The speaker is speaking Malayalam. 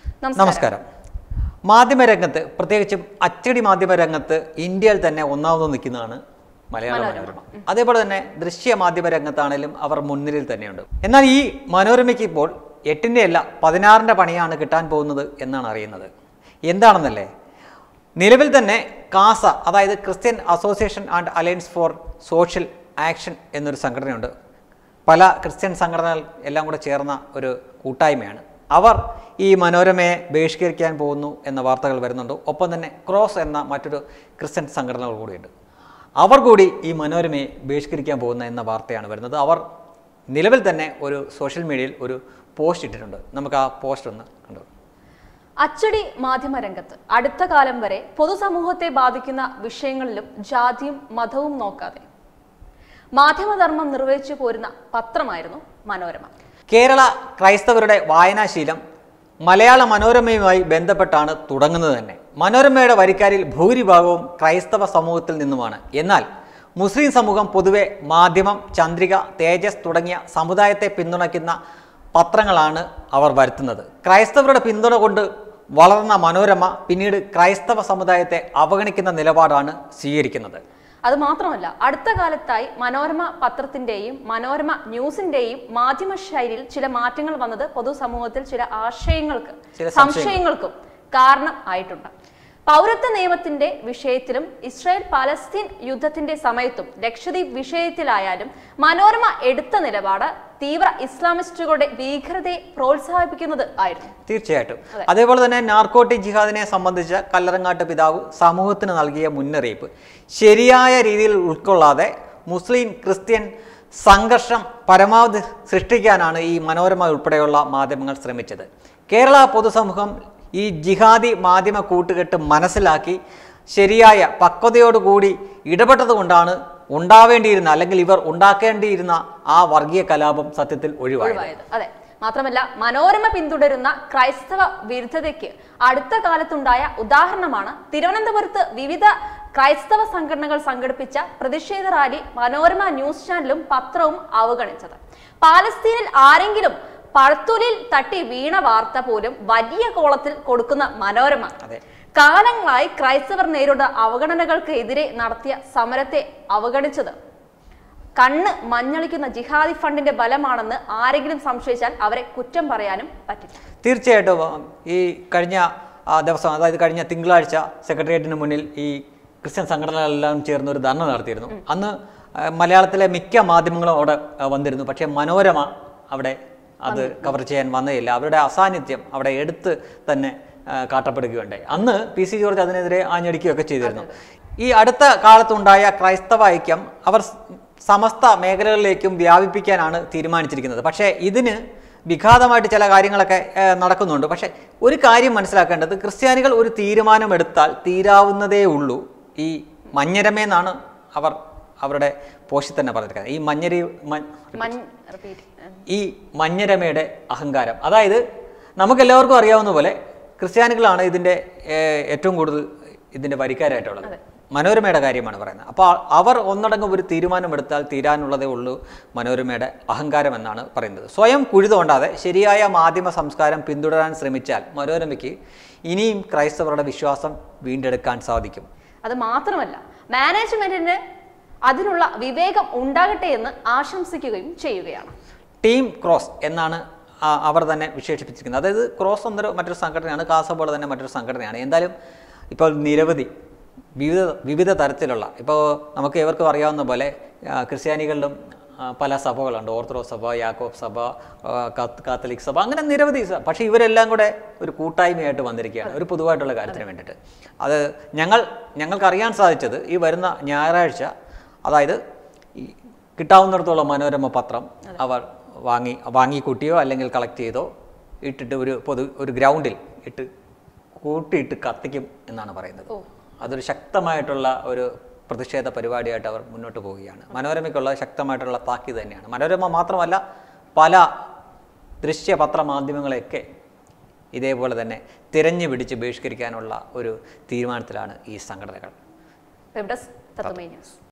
നമസ്കാരം മാധ്യമരംഗത്ത് പ്രത്യേകിച്ചും അച്ചടി മാധ്യമരംഗത്ത് ഇന്ത്യയിൽ തന്നെ ഒന്നാമത് നിൽക്കുന്നതാണ് മലയാള മനോരമ അതേപോലെ തന്നെ ദൃശ്യ മാധ്യമ രംഗത്താണേലും അവർ മുൻനിരയിൽ തന്നെയുണ്ട് എന്നാൽ ഈ മനോരമയ്ക്ക് ഇപ്പോൾ എട്ടിൻ്റെ അല്ല പതിനാറിൻ്റെ പണിയാണ് കിട്ടാൻ പോകുന്നത് എന്നാണ് അറിയുന്നത് എന്താണെന്നല്ലേ നിലവിൽ തന്നെ കാസ അതായത് Christian association and alliance for social action എന്നൊരു സംഘടനയുണ്ട് പല ക്രിസ്ത്യൻ സംഘടനകൾ എല്ലാം കൂടെ ചേർന്ന ഒരു കൂട്ടായ്മയാണ് അവർ ഈ മനോരമയെ ബഹിഷ്കരിക്കാൻ പോകുന്നു എന്ന വാർത്തകൾ വരുന്നുണ്ട് ഒപ്പം തന്നെ ക്രോസ് എന്ന മറ്റൊരു ക്രിസ്ത്യൻ സംഘടനകൾ കൂടിയുണ്ട് അവർ കൂടി ഈ മനോരമയെ ബഹിഷ്കരിക്കാൻ പോകുന്ന എന്ന വാർത്തയാണ് വരുന്നത് അവർ നിലവിൽ തന്നെ ഒരു സോഷ്യൽ മീഡിയയിൽ ഒരു പോസ്റ്റ് ഇട്ടിട്ടുണ്ട് നമുക്ക് ആ പോസ്റ്റ് ഒന്ന് കണ്ടു അച്ചടി മാധ്യമ രംഗത്ത് അടുത്ത കാലം വരെ പൊതുസമൂഹത്തെ ബാധിക്കുന്ന വിഷയങ്ങളിലും ജാതിയും മതവും നോക്കാതെ മാധ്യമധർമ്മം നിർവഹിച്ചു പോരുന്ന പത്രമായിരുന്നു മനോരമ കേരള ക്രൈസ്തവരുടെ വായനാശീലം മലയാള മനോരമയുമായി ബന്ധപ്പെട്ടാണ് തുടങ്ങുന്നത് തന്നെ മനോരമയുടെ വരിക്കാരിൽ ഭൂരിഭാഗവും ക്രൈസ്തവ സമൂഹത്തിൽ നിന്നുമാണ് എന്നാൽ മുസ്ലിം സമൂഹം പൊതുവെ മാധ്യമം ചന്ദ്രിക തേജസ് തുടങ്ങിയ സമുദായത്തെ പിന്തുണയ്ക്കുന്ന പത്രങ്ങളാണ് അവർ വരുത്തുന്നത് ക്രൈസ്തവരുടെ പിന്തുണ കൊണ്ട് വളർന്ന മനോരമ പിന്നീട് ക്രൈസ്തവ സമുദായത്തെ അവഗണിക്കുന്ന നിലപാടാണ് സ്വീകരിക്കുന്നത് അത് മാത്രമല്ല അടുത്ത കാലത്തായി മനോരമ പത്രത്തിന്റെയും മനോരമ ന്യൂസിന്റെയും മാധ്യമ ശൈലിയിൽ ചില മാറ്റങ്ങൾ വന്നത് പൊതുസമൂഹത്തിൽ ചില ആശയങ്ങൾക്ക് ചില സംശയങ്ങൾക്കും കാരണം ആയിട്ടുണ്ട് പൗരത്വ നിയമത്തിന്റെ വിഷയത്തിലും ഇസ്രായേൽ പാലസ്തീൻ യുദ്ധത്തിന്റെ സമയത്തും ലക്ഷദ്വീപ് വിഷയത്തിലായാലും മനോരമ എടുത്ത നിലപാട് തീവ്ര ഇസ്ലാമിസ്റ്റുകളുടെ ഭീകരതയെ പ്രോത്സാഹിപ്പിക്കുന്നത് ആയിരുന്നു തീർച്ചയായിട്ടും അതേപോലെ തന്നെ നാർക്കോട്ടിക് ജിഹാദിനെ സംബന്ധിച്ച കല്ലറങ്ങാട്ട് പിതാവ് സമൂഹത്തിന് നൽകിയ മുന്നറിയിപ്പ് ശരിയായ രീതിയിൽ ഉൾക്കൊള്ളാതെ മുസ്ലിം ക്രിസ്ത്യൻ സംഘർഷം പരമാവധി സൃഷ്ടിക്കാനാണ് ഈ മനോരമ ഉൾപ്പെടെയുള്ള മാധ്യമങ്ങൾ ശ്രമിച്ചത് കേരള പൊതുസമൂഹം ഈ ജിഹാദി മാധ്യമ കൂട്ടുകെട്ട് മനസ്സിലാക്കി ശരിയായ പക്വതയോടുകൂടി ഇടപെട്ടതുകൊണ്ടാണ് ഉണ്ടാവേണ്ടിയിരുന്ന അല്ലെങ്കിൽ ഇവർ ഉണ്ടാക്കേണ്ടിയിരുന്ന ആ വർഗീയ കലാപം സത്യത്തിൽ ഒഴിവായത് ഒഴിവായത് അതെ മാത്രമല്ല മനോരമ പിന്തുടരുന്ന ക്രൈസ്തവ വിരുദ്ധതയ്ക്ക് അടുത്ത കാലത്തുണ്ടായ ഉദാഹരണമാണ് തിരുവനന്തപുരത്ത് വിവിധ ക്രൈസ്തവ സംഘടനകൾ സംഘടിപ്പിച്ച പ്രതിഷേധ റാലി മനോരമ ന്യൂസ് ചാനലും പത്രവും അവഗണിച്ചത് പാലസ്തീനിൽ ആരെങ്കിലും പഴത്തുലിൽ തട്ടി വീണ വാർത്ത പോലും വലിയ കോളത്തിൽ കൊടുക്കുന്ന മനോരമ അതെ കാലങ്ങളായി ക്രൈസ്തവർ നേരിടുന്ന അവഗണനകൾക്ക് എതിരെ നടത്തിയ സമരത്തെ അവഗണിച്ചത് കണ്ണ് മഞ്ഞളിക്കുന്ന ജിഹാദി ഫണ്ടിന്റെ ബലമാണെന്ന് ആരെങ്കിലും സംശയിച്ചാൽ അവരെ കുറ്റം പറയാനും പറ്റില്ല തീർച്ചയായിട്ടും ആ, ഈ കഴിഞ്ഞ ആ, ദിവസം അതായത് കഴിഞ്ഞ തിങ്കളാഴ്ച സെക്രട്ടേറിയറ്റിന് മുന്നിൽ ഈ ക്രിസ്ത്യൻ സംഘടനകളെല്ലാം ചേർന്ന് ഒരു ധർണ നടത്തിയിരുന്നു അന്ന് ആ, മലയാളത്തിലെ മിക്ക മാധ്യമങ്ങളും അവിടെ ആ, വന്നിരുന്നു പക്ഷേ മനോരമ അവിടെ അത് കവർ ചെയ്യാൻ വന്നതില്ല അവരുടെ അസാന്നിധ്യം അവിടെ എടുത്ത് തന്നെ ആ, കാട്ടപ്പെടുകയുണ്ടായി അന്ന് പി സി ജോർജ് അതിനെതിരെ ആഞ്ഞടിക്കുകയൊക്കെ ചെയ്തിരുന്നു ഈ അടുത്ത കാലത്തുണ്ടായ ക്രൈസ്തവ ഐക്യം അവർ സ് സമസ്ത മേഖലകളിലേക്കും വ്യാപിപ്പിക്കാനാണ് തീരുമാനിച്ചിരിക്കുന്നത് പക്ഷേ ഇതിന് വിഘാതമായിട്ട് ചില കാര്യങ്ങളൊക്കെ ഏഹ്, നടക്കുന്നുണ്ട് പക്ഷേ ഒരു കാര്യം മനസ്സിലാക്കേണ്ടത് ക്രിസ്ത്യാനികൾ ഒരു തീരുമാനമെടുത്താൽ തീരാവുന്നതേ ഉള്ളൂ ഈ മഞ്ഞരമേന്നാണ് അവർ അവരുടെ പോഷി തന്നെ പറഞ്ഞിരിക്കുന്നത് ഈ മഞ്ഞരി മ- മൻ റിപ്പീറ്റ് ഈ മഞ്ഞരമയുടെ അഹങ്കാരം അതായത് നമുക്കെല്ലാവർക്കും അറിയാവുന്ന പോലെ ക്രിസ്ത്യാനികളാണ് ഇതിൻ്റെ ഏഹ്, ഏറ്റവും കൂടുതൽ ഇതിൻ്റെ വരിക്കാരായിട്ടുള്ളത് മനോരമയുടെ കാര്യമാണ് പറയുന്നത് അപ്പോൾ അവർ ഒന്നടങ്കം ഒരു തീരുമാനമെടുത്താൽ തീരാനുള്ളതേ ഉള്ളൂ മനോരമയുടെ അഹങ്കാരം എന്നാണ് പറയുന്നത് സ്വയം കുഴി തോണ്ടാതെ ശരിയായ മാധ്യമ സംസ്കാരം പിന്തുടരാൻ ശ്രമിച്ചാൽ മനോരമയ്ക്ക് ഇനിയും ക്രൈസ്തവരുടെ വിശ്വാസം വീണ്ടെടുക്കാൻ സാധിക്കും അത് മാത്രമല്ല മാനേജ്മെന്റിന് അതിനുള്ള വിവേകം ഉണ്ടാകട്ടെ എന്ന് ആശംസിക്കുകയും ചെയ്യുകയാണ് ടീം ക്രോസ് എന്നാണ് ആ, അവർ തന്നെ വിശേഷിപ്പിച്ചിരിക്കുന്നത് അതായത് ക്രോസ് എന്നൊരു മറ്റൊരു സംഘടനയാണ് കാസ പോലെ തന്നെ മറ്റൊരു സംഘടനയാണ് എന്തായാലും ഇപ്പോൾ നിരവധി വിവിധ വിവിധ തരത്തിലുള്ള ഇപ്പോൾ നമുക്ക് ഏവർക്കും അറിയാവുന്ന പോലെ ആ, ക്രിസ്ത്യാനികളിലും ആ, പല സഭകളുണ്ട് ഓർത്തഡോക്സ് സഭ യാക്കോബ് സഭ ആ, കാത്ത്- കാത്തലിക് സഭ അങ്ങനെ നിരവധി സ- പക്ഷേ ഇവരെല്ലാം കൂടെ ഒരു കൂട്ടായ്മയായിട്ട് വന്നിരിക്കുകയാണ് ഒരു പൊതുവായിട്ടുള്ള കാര്യത്തിന് വേണ്ടിയിട്ട് അത് ഞങ്ങൾ ഞങ്ങൾക്ക് അറിയാൻ സാധിച്ചത് ഈ വരുന്ന ഞായറാഴ്ച അതായത് ഈ കിട്ടാവുന്നിടത്തോളം മനോരമ പത്രം അവർ വാങ്ങി വാങ്ങിക്കൂട്ടിയോ അല്ലെങ്കിൽ കളക്ട് ചെയ്തോ ഇട്ടിട്ട് ഒരു പൊതു ഒരു ഗ്രൗണ്ടിൽ ഇട്ട് കൂട്ടിയിട്ട് കത്തിക്കും എന്നാണ് പറയുന്നത് അതൊരു ശക്തമായിട്ടുള്ള ഒരു പ്രതിഷേധ പരിപാടിയായിട്ട് അവർ മുന്നോട്ട് പോവുകയാണ് മനോരമയ്ക്കുള്ള ശക്തമായിട്ടുള്ള താക്കീത് തന്നെയാണ് മനോരമ മാത്രമല്ല പല ദൃശ്യ പത്രമാധ്യമങ്ങളെയൊക്കെ ഇതേപോലെ തന്നെ തിരഞ്ഞു പിടിച്ച് ബഹിഷ്കരിക്കാനുള്ള ഒരു തീരുമാനത്തിലാണ് ഈ സംഘടനകൾ വെബ് ഡെസ്ക് തത്വമേ ന്യൂസ്